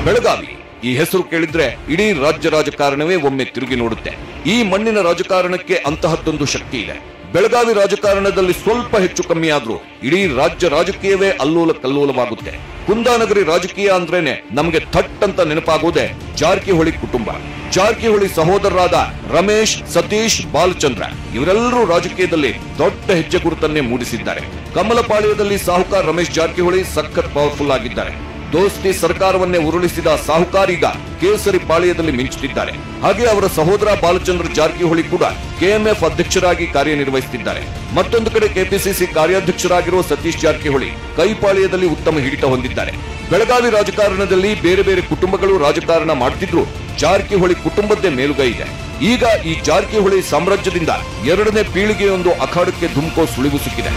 ಬೆಳಗಾವಿ ಈ ಹೆಸರು ಕೇಳಿದ್ರೆ ಇಡೀ ರಾಜ್ಯ ರಾಜಕಾರಣವೇ ಒಮ್ಮೆ ತಿರುಗಿ ನೋಡುತ್ತೆ ಈ ಮಣ್ಣಿನ ರಾಜಕಾರಣಕ್ಕೆ ಅಂತಹದ್ದೊಂದು ಶಕ್ತಿ ಇದೆ ಬೆಳಗಾವಿ ರಾಜಕಾರಣದಲ್ಲಿ ಸ್ವಲ್ಪ ಹೆಚ್ಚು ಕಮ್ಮಿ ಆದ್ರೂ ಇಡೀ ರಾಜ್ಯ ರಾಜಕೀಯವೇ ಅಲ್ಲೋಲ ಕಲ್ಲೋಲವಾಗುತ್ತೆ ಕುಂದಾನಗರಿ ರಾಜಕೀಯ ಅಂದ್ರೇನೆ ನಮಗೆ ಥಟ್ ಅಂತ ನೆನಪಾಗೋದೆ ಜಾರಕಿಹೊಳಿ ಕುಟುಂಬ ಜಾರಕಿಹೊಳಿ ಸಹೋದರರಾದ ರಮೇಶ್ ಸತೀಶ್ ಬಾಲಚಂದ್ರ ಇವರೆಲ್ಲರೂ ರಾಜಕೀಯದಲ್ಲಿ ದೊಡ್ಡ ಹೆಜ್ಜೆ ಗುರುತನ್ನೇ ಮೂಡಿಸಿದ್ದಾರೆ ಕಮಲಪಾಳ್ಯದಲ್ಲಿ ಸಾಹುಕಾರ್ ರಮೇಶ್ ಜಾರಕಿಹೊಳಿ ಸಖತ್ ಪವರ್ಫುಲ್ ಆಗಿದ್ದಾರೆ ದೋಸ್ತಿ ಸರ್ಕಾರವನ್ನೇ ಉರುಳಿಸಿದ ಸಾಹುಕಾರ್ ಈಗ ಕೇಸರಿ ಪಾಳ್ಯದಲ್ಲಿ ಮಿಂಚುತ್ತಿದ್ದಾರೆ ಹಾಗೆ ಅವರ ಸಹೋದರ ಬಾಲಚಂದ್ರ ಜಾರಕಿಹೊಳಿ ಕೂಡ ಕೆಎಂಎಫ್ ಅಧ್ಯಕ್ಷರಾಗಿ ಕಾರ್ಯನಿರ್ವಹಿಸುತ್ತಿದ್ದಾರೆ ಮತ್ತೊಂದು ಕಡೆ ಕೆಪಿಸಿಸಿ ಕಾರ್ಯಾಧ್ಯಕ್ಷರಾಗಿರುವ ಸತೀಶ್ ಜಾರಕಿಹೊಳಿ ಕೈಪಾಳ್ಯದಲ್ಲಿ ಉತ್ತಮ ಹಿಡಿತ ಹೊಂದಿದ್ದಾರೆ ಬೆಳಗಾವಿ ರಾಜಕಾರಣದಲ್ಲಿ ಬೇರೆ ಬೇರೆ ಕುಟುಂಬಗಳು ರಾಜಕಾರಣ ಮಾಡ್ತಿದ್ರು ಜಾರಕಿಹೊಳಿ ಕುಟುಂಬದ್ದೇ ಮೇಲುಗೈ ಇದೆ ಈಗ ಈ ಜಾರಕಿಹೊಳಿ ಸಾಮ್ರಾಜ್ಯದಿಂದ ಎರಡನೇ ಪೀಳಿಗೆಯೊಂದು ಅಖಾಡಕ್ಕೆ ಧುಮ್ಕೋ ಸುಳಿವು ಸಿಕ್ಕಿದೆ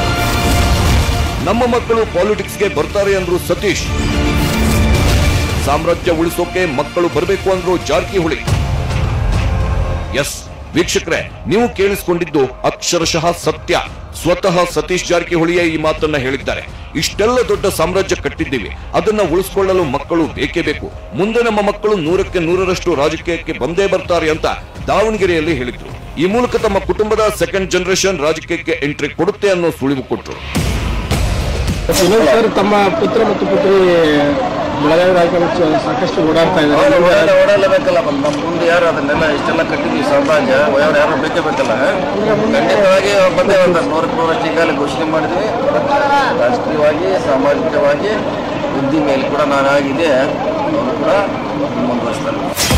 ನಮ್ಮ ಮಕ್ಕಳು ಪಾಲಿಟಿಕ್ಸ್ಗೆ ಬರ್ತಾರೆ ಅಂದ್ರು ಸತೀಶ್ ಸಾಮ್ರಾಜ್ಯ ಉಳಿಸೋಕೆ ಮಕ್ಕಳು ಬರಬೇಕು ಅಂದ್ರು ಜಾರಕಿಹೊಳಿ ಎಸ್ ವೀಕ್ಷಕರೇ ನೀವು ಕೇಳಿಸಿಕೊಂಡಿದ್ದು ಅಕ್ಷರಶಃ ಸತ್ಯ ಸ್ವತಃ ಸತೀಶ್ ಜಾರಕಿಹೊಳಿಯೇ ಈ ಮಾತನ್ನ ಹೇಳಿದ್ದಾರೆ ಇಷ್ಟೆಲ್ಲ ದೊಡ್ಡ ಸಾಮ್ರಾಜ್ಯ ಕಟ್ಟಿದ್ದೀವಿ ಅದನ್ನ ಉಳಿಸ್ಕೊಳ್ಳಲು ಮಕ್ಕಳು ಬೇಕೇ ಬೇಕು ಮುಂದೆ ನಮ್ಮ ಮಕ್ಕಳು ನೂರಕ್ಕೆ ನೂರರಷ್ಟು ರಾಜಕೀಯಕ್ಕೆ ಬಂದೇ ಬರ್ತಾರೆ ಅಂತ ದಾವಣಗೆರೆಯಲ್ಲಿ ಹೇಳಿದ್ರು ಈ ಮೂಲಕ ತಮ್ಮ ಕುಟುಂಬದ ಸೆಕೆಂಡ್ ಜನರೇಷನ್ ರಾಜಕೀಯಕ್ಕೆ ಎಂಟ್ರಿ ಕೊಡುತ್ತೆ ಅನ್ನೋ ಸುಳಿವು ಕೊಟ್ಟರು ವಿನೋದ್ ಸರ್ ತಮ್ಮ ಪುತ್ರ ಮತ್ತು ಪುತ್ರಿ ಬೆಳಗಾವಿ ರಾಜಕಾರಣ ಸಾಕಷ್ಟು ಓಡಾಡ್ತಾ ಇದ್ದಾರೆ ಓಡಾಡ ಓಡಾಡಲೇಬೇಕಲ್ಲ ನಮ್ಮ ಮುಂದೆ ಯಾರು ಅದನ್ನೆಲ್ಲ ಇಷ್ಟೆಲ್ಲ ಕಟ್ಟಿದ್ವಿ ಸಾಮ್ರಾಜ್ಯ ಅವ್ರು ಯಾರು ಬೇಕೇ ಬೇಕಲ್ಲ ಖಂಡಿತವಾಗಿ ಅವ್ರು ಬಂದೇ ಬರ್ತಾರೆ ನೂರಕ್ಕೆ ನೂರಷ್ಟು ಈಗಾಗಲೇ ಘೋಷಣೆ ಮಾಡಿದ್ವಿ ರಾಷ್ಟ್ರೀಯವಾಗಿ ಸಾಮಾಜಿಕವಾಗಿ ಉದ್ದಿಮೆಯಲ್ಲಿ ಕೂಡ ನಾನು ಆಗಿದೆ ಅವರು ಕೂಡ ಮುಂದುವರಿಸ್ತಾರೆ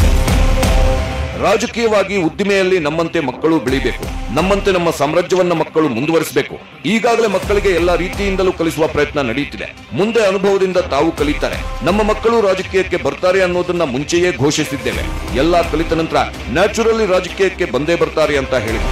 ರಾಜಕೀಯವಾಗಿ ಉದ್ದಿಮೆಯಲ್ಲಿ ನಮ್ಮಂತೆ ಮಕ್ಕಳು ಬೆಳಿಬೇಕು ನಮ್ಮಂತೆ ನಮ್ಮ ಸಾಮ್ರಾಜ್ಯವನ್ನ ಮಕ್ಕಳು ಮುಂದುವರಿಸಬೇಕು ಈಗಾಗಲೇ ಮಕ್ಕಳಿಗೆ ಎಲ್ಲಾ ರೀತಿಯಿಂದಲೂ ಕಲಿಸುವ ಪ್ರಯತ್ನ ನಡೆಯುತ್ತಿದೆ ಮುಂದೆ ಅನುಭವದಿಂದ ತಾವು ಕಲಿತಾರೆ ನಮ್ಮ ಮಕ್ಕಳು ರಾಜಕೀಯಕ್ಕೆ ಬರ್ತಾರೆ ಅನ್ನೋದನ್ನ ಮುಂಚೆಯೇ ಘೋಷಿಸಿದ್ದೇವೆ ಎಲ್ಲಾ ಕಲಿತ ನಂತರ ನ್ಯಾಚುರಲಿ ರಾಜಕೀಯಕ್ಕೆ ಬಂದೇ ಬರ್ತಾರೆ ಅಂತ ಹೇಳಿದ್ರು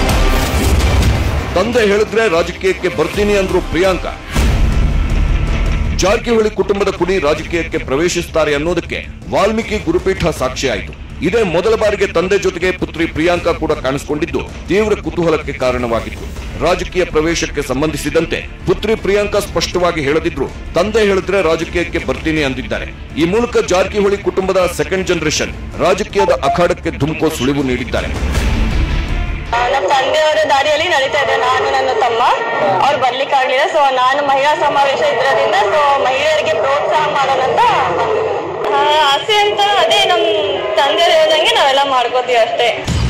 ತಂದೆ ಹೇಳಿದ್ರೆ ರಾಜಕೀಯಕ್ಕೆ ಬರ್ತೀನಿ ಅಂದ್ರು ಪ್ರಿಯಾಂಕಾ ಜಾರಕಿಹೊಳಿ ಕುಟುಂಬದ ಕುಡಿ ರಾಜಕೀಯಕ್ಕೆ ಪ್ರವೇಶಿಸುತ್ತಾರೆ ಅನ್ನೋದಕ್ಕೆ ವಾಲ್ಮೀಕಿ ಗುರುಪೀಠ ಸಾಕ್ಷಿಯಾಯಿತು ಇದೇ ಮೊದಲ ಬಾರಿಗೆ ತಂದೆ ಜೊತೆಗೆ ಪುತ್ರಿ ಪ್ರಿಯಾಂಕಾ ಕೂಡ ಕಾಣಿಸಿಕೊಂಡಿದ್ದು ತೀವ್ರ ಕುತೂಹಲಕ್ಕೆ ಕಾರಣವಾಗಿತ್ತು ರಾಜಕೀಯ ಪ್ರವೇಶಕ್ಕೆ ಸಂಬಂಧಿಸಿದಂತೆ ಪುತ್ರಿ ಪ್ರಿಯಾಂಕಾ ಸ್ಪಷ್ಟವಾಗಿ ಹೇಳದಿದ್ರು ತಂದೆ ಹೇಳಿದ್ರೆ ರಾಜಕೀಯಕ್ಕೆ ಬರ್ತೀನಿ ಅಂದಿದ್ದಾರೆ ಈ ಮೂಲಕ ಜಾರಕಿಹೊಳಿ ಕುಟುಂಬದ ಸೆಕೆಂಡ್ ಜನರೇಷನ್ ರಾಜಕೀಯದ ಅಖಾಡಕ್ಕೆ ಧುಮ್ಕೋ ಸುಳಿವು ನೀಡಿದ್ದಾರೆ ನಮ್ಮ ತಂದೆಯವರ ದಾರಿಯಲ್ಲಿ ನಡೀತಾ ಇದೆ ನಾನು ನನ್ನ ತಮ್ಮ ಅವ್ರು ಬರ್ಲಿಕ್ಕೆ ಆಗ್ಲಿಲ್ಲ ಸೊ ನಾನು ಮಹಿಳಾ ಸಮಾವೇಶ ಇದ್ರದಿಂದ ಸೊ ಮಹಿಳೆಯರಿಗೆ ಪ್ರೋತ್ಸಾಹ ಮಾಡೋಣ ಅಂತ ಬಂದಿದ್ದೀನಿ. ಆ, ಆಸೆ ಅಂತ ಅದೇ ನಮ್ಮ ತಂದೆಯವ್ರು ಹೇಳ್ದಂಗೆ ನಾವೆಲ್ಲ ಮಾಡ್ಕೋತೀವಿ ಅಷ್ಟೇ